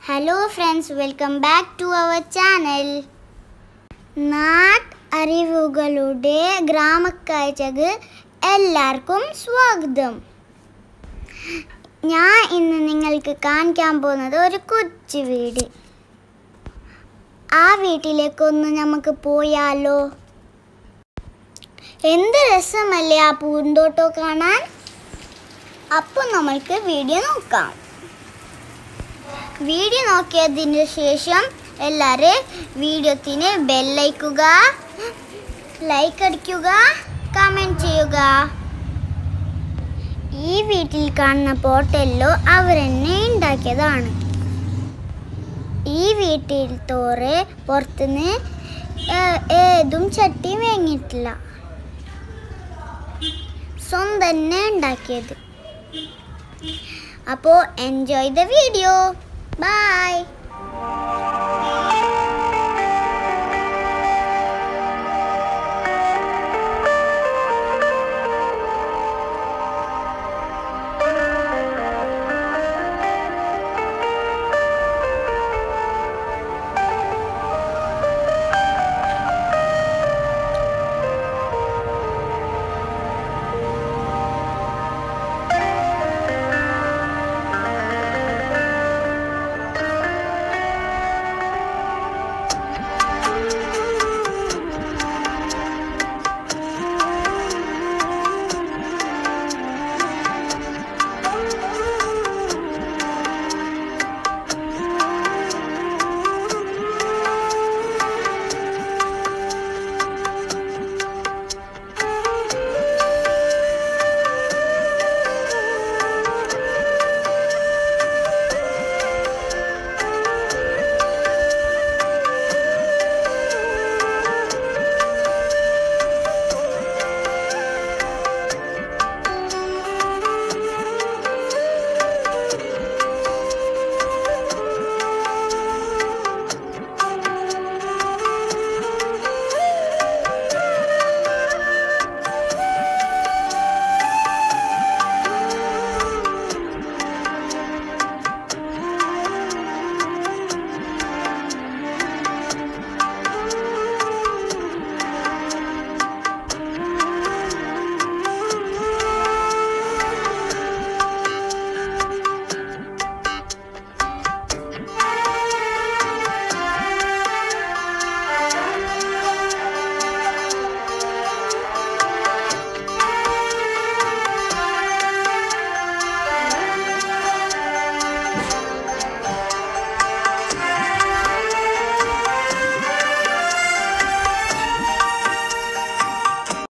hello friends welcome back to our channel നാട്ട് അറിവുകളുടെ ഗ്രാമക്കാഴ്ചക്ക് എല്ലാവർക്കും സ്വാഗതം ഞാൻ ഇന്ന് നിങ്ങൾക്ക് കാണിക്കാൻ പോകുന്നത് ഒരു കൊച്ചു വീട് ആ വീട്ടിലേക്കൊന്ന് നമുക്ക് പോയാലോ എന്ത് രസമല്ലേ ആ പൂന്തോട്ടം കാണാൻ അപ്പോൾ നമ്മൾക്ക് വീഡിയോ നോക്കാം വീഡിയോ നോക്കിയതിന് ശേഷം എല്ലാവരും വീഡിയോത്തിന് ബെല്ലൈക്കുക ലൈക്ക് അടിക്കുക കമൻറ്റ് ചെയ്യുക ഈ വീട്ടിൽ കാണുന്ന പോട്ടെല്ലോ അവരെന്നെ ഉണ്ടാക്കിയതാണ് ഈ വീട്ടിൽ തോറ് പുറത്തുനിന്ന് ഏ- ഏതും ചട്ടി വാങ്ങിയിട്ടില്ല സ്വന്തം തന്നെ ഉണ്ടാക്കിയത് അപ്പോൾ എൻജോയ് ദ വീഡിയോ ബൈ